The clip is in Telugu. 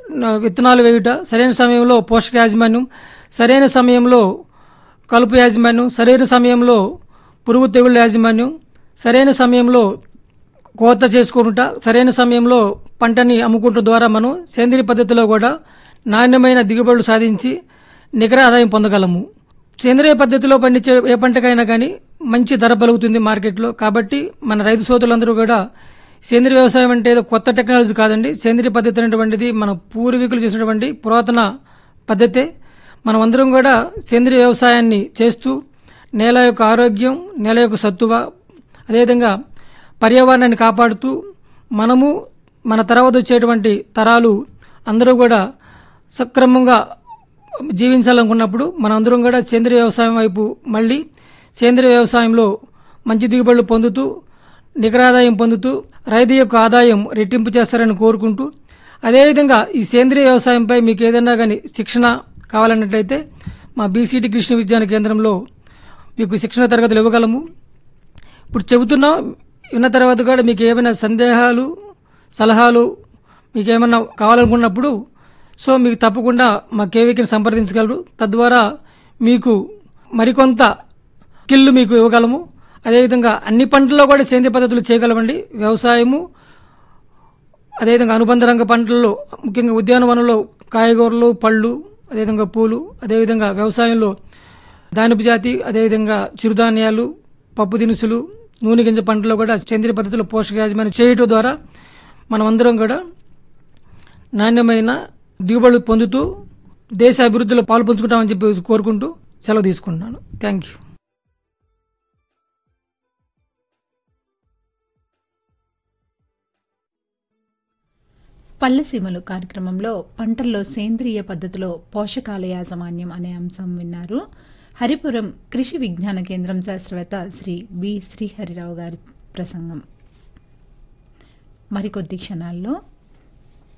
న- విత్తనాలు వేయుట సరైన సమయంలో పోషక యాజమాన్యం సరైన సమయంలో కలుపు యాజమాన్యం సరైన సమయంలో పురుగు తెగుళ్ళ యాజమాన్యం సరైన సమయంలో కోత చేసుకుంటా సరైన సమయంలో పంటని అమ్ముకుంటూ ద్వారా మనం సేంద్రియ పద్ధతిలో కూడా నాణ్యమైన దిగుబడులు సాధించి నికర ఆదాయం పొందగలము సేంద్రియ పద్ధతిలో పండించే ఏ పంటకైనా కానీ మంచి ధర పలుకుతుంది మార్కెట్లో కాబట్టి మన రైతు సోదరులందరూ కూడా సేంద్రియ వ్యవసాయం అంటే ఏదో కొత్త టెక్నాలజీ కాదండి సేంద్రియ పద్ధతి అనేటువంటిది మన పూర్వీకులు చేసినటువంటి పురాతన పద్ధతే మనం అందరం కూడా సేంద్రియ వ్యవసాయాన్ని చేస్తూ నేల యొక్క ఆరోగ్యం నేల యొక్క సత్తువ అదేవిధంగా పర్యావరణాన్ని కాపాడుతూ మనము మన తర్వాత వచ్చేటువంటి తరాలు అందరూ కూడా సక్రమంగా జీవించాలనుకున్నప్పుడు మనందరం కూడా సేంద్రియ వ్యవసాయం వైపు మళ్ళీ సేంద్రియ వ్యవసాయంలో మంచి దిగుబడులు పొందుతూ నికరాదాయం పొందుతూ రైతు యొక్క ఆదాయం రెట్టింపు చేస్తారని కోరుకుంటూ అదేవిధంగా ఈ సేంద్రియ వ్యవసాయంపై మీకు ఏదైనా కానీ శిక్షణ కావాలన్నట్లయితే మా బీసీటీ కృష్ణ విజ్ఞాన కేంద్రంలో మీకు శిక్షణ తరగతులు ఇవ్వగలము ఇప్పుడు చెబుతున్నాం విన్న తర్వాత కూడా మీకు ఏమైనా సందేహాలు సలహాలు మీకు ఏమైనా కావాలనుకున్నప్పుడు సో మీకు తప్పకుండా మా కేవీకిని సంప్రదించగలరు తద్వారా మీకు మరికొంత స్కిల్ మీకు ఇవ్వగలము అదేవిధంగా అన్ని పంటల్లో కూడా సేంద్రియ పద్ధతులు చేయగలమండి వ్యవసాయము అదేవిధంగా అనుబంధ రంగ పంటల్లో ముఖ్యంగా ఉద్యానవనంలో కాయగూరలు పళ్ళు అదేవిధంగా పూలు అదేవిధంగా వ్యవసాయంలో దానిపు జాతి అదేవిధంగా చిరుధాన్యాలు పప్పు దినుసులు నూనె గింజ పంటలో కూడా సేంద్రియ పద్ధతిలో పోషక యాజమాన్యం చేయటం ద్వారా మనం అందరం కూడా నాణ్యమైన దిగుబడులు పొందుతూ దేశ అభివృద్ధిలో పాలు పంచుకుంటామని చెప్పి కోరుకుంటూ సెలవు తీసుకుంటున్నాను థ్యాంక్ యూ పల్లెసీమలు కార్యక్రమంలో పంటల్లో సేంద్రియ పద్ధతిలో పోషకాల యాజమాన్యం అనే అంశం విన్నారు హరిపురం కృషి విజ్ఞాన కేంద్రం శాస్త్రవేత్త శ్రీ వి శ్రీహరిరావు గారి ప్రసంగం మరికొద్ది క్షణాల్లో